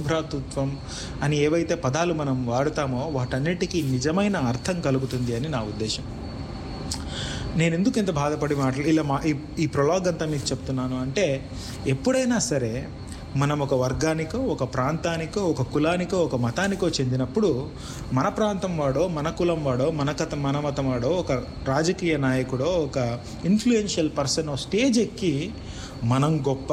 సౌభ్రాతృత్వం అని ఏవైతే పదాలు మనం వాడుతామో వాటన్నిటికీ నిజమైన అర్థం కలుగుతుంది అని నా ఉద్దేశం నేను ఎందుకు ఇంత బాధపడి మాటలు ఇలా మా ఈ ఈ ప్రొలాగ్ అంతా మీకు చెప్తున్నాను అంటే ఎప్పుడైనా సరే మనం ఒక వర్గానికో ఒక ప్రాంతానికో ఒక కులానికో ఒక మతానికో చెందినప్పుడు మన ప్రాంతం వాడో మన కులం వాడో మన కథ మన మతం వాడో ఒక రాజకీయ నాయకుడో ఒక ఇన్ఫ్లుయెన్షియల్ పర్సన్ స్టేజ్ ఎక్కి మనం గొప్ప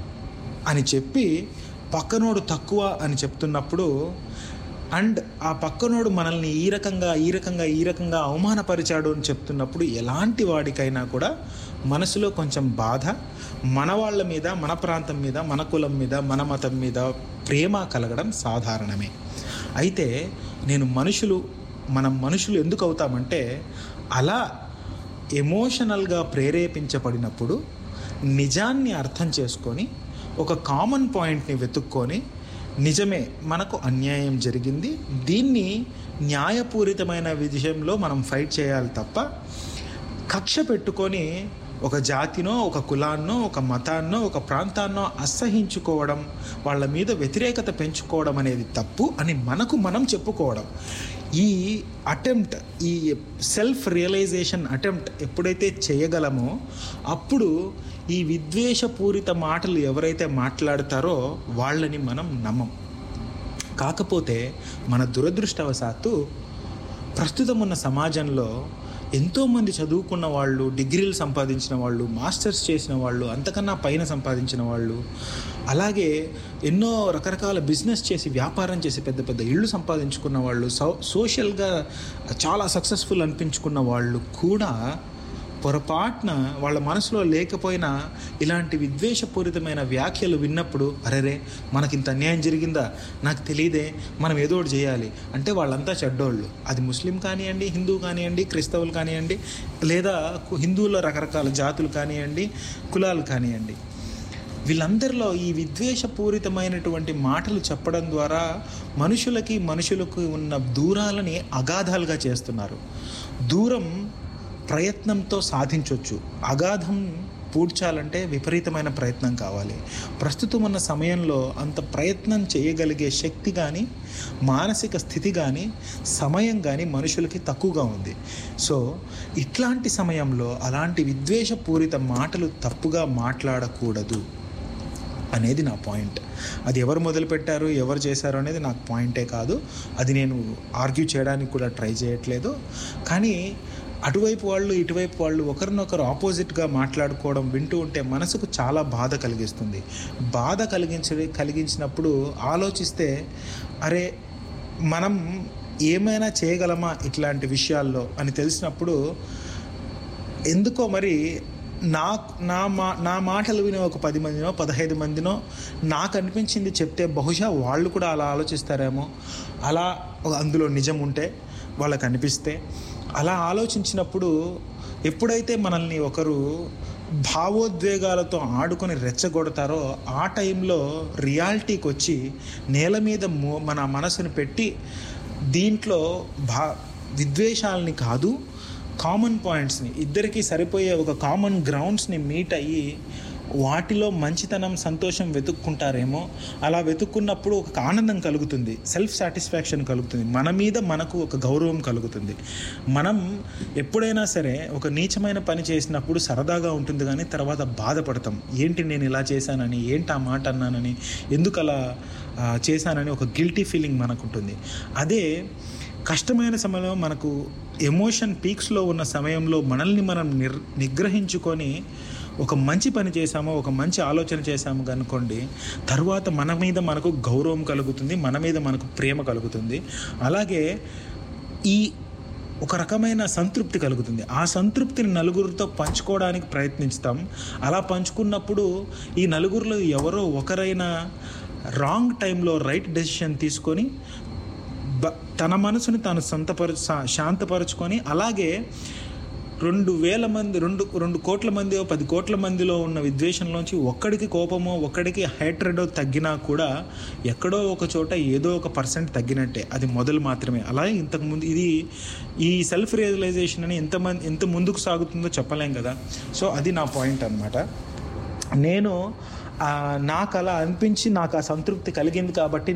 అని చెప్పి పక్కనోడు తక్కువ అని చెప్తున్నప్పుడు అండ్ ఆ పక్కనోడు మనల్ని ఈ రకంగా ఈ రకంగా ఈ రకంగా అవమానపరిచాడు అని చెప్తున్నప్పుడు ఎలాంటి వాడికైనా కూడా మనసులో కొంచెం బాధ మన వాళ్ళ మీద మన ప్రాంతం మీద మన కులం మీద మన మతం మీద ప్రేమ కలగడం సాధారణమే అయితే నేను మనుషులు మనం మనుషులు ఎందుకు అవుతామంటే అలా ఎమోషనల్గా ప్రేరేపించబడినప్పుడు నిజాన్ని అర్థం చేసుకొని ఒక కామన్ పాయింట్ని వెతుక్కొని నిజమే మనకు అన్యాయం జరిగింది దీన్ని న్యాయపూరితమైన విషయంలో మనం ఫైట్ చేయాలి తప్ప కక్ష పెట్టుకొని ఒక జాతినో ఒక కులాన్నో ఒక మతాన్నో ఒక ప్రాంతాన్నో అసహించుకోవడం వాళ్ళ మీద వ్యతిరేకత పెంచుకోవడం అనేది తప్పు అని మనకు మనం చెప్పుకోవడం ఈ అటెంప్ట్ ఈ సెల్ఫ్ రియలైజేషన్ అటెంప్ట్ ఎప్పుడైతే చేయగలమో అప్పుడు ఈ విద్వేషపూరిత మాటలు ఎవరైతే మాట్లాడతారో వాళ్ళని మనం నమ్మం కాకపోతే మన దురదృష్టవశాత్తు ప్రస్తుతం ఉన్న సమాజంలో ఎంతోమంది చదువుకున్న వాళ్ళు డిగ్రీలు సంపాదించిన వాళ్ళు మాస్టర్స్ చేసిన వాళ్ళు అంతకన్నా పైన సంపాదించిన వాళ్ళు అలాగే ఎన్నో రకరకాల బిజినెస్ చేసి వ్యాపారం చేసి పెద్ద పెద్ద ఇళ్ళు సంపాదించుకున్న వాళ్ళు సో సోషల్గా చాలా సక్సెస్ఫుల్ అనిపించుకున్న వాళ్ళు కూడా పొరపాటున వాళ్ళ మనసులో లేకపోయినా ఇలాంటి విద్వేషపూరితమైన వ్యాఖ్యలు విన్నప్పుడు అరేరే మనకింత అన్యాయం జరిగిందా నాకు తెలియదే మనం ఏదో ఒకటి చేయాలి అంటే వాళ్ళంతా చెడ్డోళ్ళు అది ముస్లిం కానివ్వండి హిందూ కానివ్వండి క్రైస్తవులు కానివ్వండి లేదా హిందువుల రకరకాల జాతులు కానివ్వండి కులాలు కానివ్వండి వీళ్ళందరిలో ఈ విద్వేషపూరితమైనటువంటి మాటలు చెప్పడం ద్వారా మనుషులకి మనుషులకు ఉన్న దూరాలని అగాధాలుగా చేస్తున్నారు దూరం ప్రయత్నంతో సాధించవచ్చు అగాధం పూడ్చాలంటే విపరీతమైన ప్రయత్నం కావాలి ప్రస్తుతం ఉన్న సమయంలో అంత ప్రయత్నం చేయగలిగే శక్తి కానీ మానసిక స్థితి కానీ సమయం కానీ మనుషులకి తక్కువగా ఉంది సో ఇట్లాంటి సమయంలో అలాంటి విద్వేషపూరిత మాటలు తప్పుగా మాట్లాడకూడదు అనేది నా పాయింట్ అది ఎవరు మొదలుపెట్టారు ఎవరు చేశారు అనేది నాకు పాయింటే కాదు అది నేను ఆర్గ్యూ చేయడానికి కూడా ట్రై చేయట్లేదు కానీ అటువైపు వాళ్ళు ఇటువైపు వాళ్ళు ఒకరినొకరు ఆపోజిట్గా మాట్లాడుకోవడం వింటూ ఉంటే మనసుకు చాలా బాధ కలిగిస్తుంది బాధ కలిగించ కలిగించినప్పుడు ఆలోచిస్తే అరే మనం ఏమైనా చేయగలమా ఇట్లాంటి విషయాల్లో అని తెలిసినప్పుడు ఎందుకో మరి నా నా మా నా మాటలు వినే ఒక పది మందినో పదహైదు మందినో నాకు అనిపించింది చెప్తే బహుశా వాళ్ళు కూడా అలా ఆలోచిస్తారేమో అలా అందులో నిజం ఉంటే వాళ్ళకి అనిపిస్తే అలా ఆలోచించినప్పుడు ఎప్పుడైతే మనల్ని ఒకరు భావోద్వేగాలతో ఆడుకొని రెచ్చగొడతారో ఆ టైంలో రియాలిటీకి వచ్చి నేల మీద మో- మన మనసును పెట్టి దీంట్లో భా విద్వేషాలని కాదు కామన్ పాయింట్స్ని ఇద్దరికి సరిపోయే ఒక కామన్ గ్రౌండ్స్ని మీట్ అయ్యి వాటిలో మంచితనం సంతోషం వెతుక్కుంటారేమో అలా వెతుక్కున్నప్పుడు ఒక ఆనందం కలుగుతుంది సెల్ఫ్ సాటిస్ఫాక్షన్ కలుగుతుంది మన మీద మనకు ఒక గౌరవం కలుగుతుంది మనం ఎప్పుడైనా సరే ఒక నీచమైన పని చేసినప్పుడు సరదాగా ఉంటుంది కానీ తర్వాత బాధపడతాం ఏంటి నేను ఇలా చేశానని ఏంటి ఆ మాట అన్నానని ఎందుకు అలా ఆ, చేశానని ఒక గిల్టీ ఫీలింగ్ మనకు ఉంటుంది అదే కష్టమైన సమయంలో మనకు ఎమోషన్ పీక్స్లో ఉన్న సమయంలో మనల్ని మనం నిర్ నిగ్రహించుకొని ఒక మంచి పని చేశామో ఒక మంచి ఆలోచన చేశాము అనుకోండి తర్వాత మన మీద మనకు గౌరవం కలుగుతుంది మన మీద మనకు ప్రేమ కలుగుతుంది అలాగే ఈ ఒక రకమైన సంతృప్తి కలుగుతుంది ఆ సంతృప్తిని నలుగురితో పంచుకోవడానికి ప్రయత్నిస్తాం అలా పంచుకున్నప్పుడు ఈ నలుగురిలో ఎవరో ఒకరైనా రాంగ్ టైంలో రైట్ డెసిషన్ తీసుకొని బ తన మనసుని తాను సంతపరు శా- శాంతపరుచుకొని అలాగే రెండు వేల మంది రెండు రెండు కోట్ల మంది పది కోట్ల మందిలో ఉన్న విద్వేషంలోంచి ఒక్కడికి కోపమో ఒక్కడికి హైట్రెడో తగ్గినా కూడా ఎక్కడో ఒక చోట ఏదో ఒక పర్సెంట్ తగ్గినట్టే అది మొదలు మాత్రమే అలాగే ఇంతకుముందు ఇది ఈ సెల్ఫ్ రియలైజేషన్ అని ఎంతమంది ఎంత ముందుకు సాగుతుందో చెప్పలేం కదా సో అది నా పాయింట్ అనమాట నేను ఆ, నాకు అలా అనిపించి నాకు ఆ సంతృప్తి కలిగింది కాబట్టి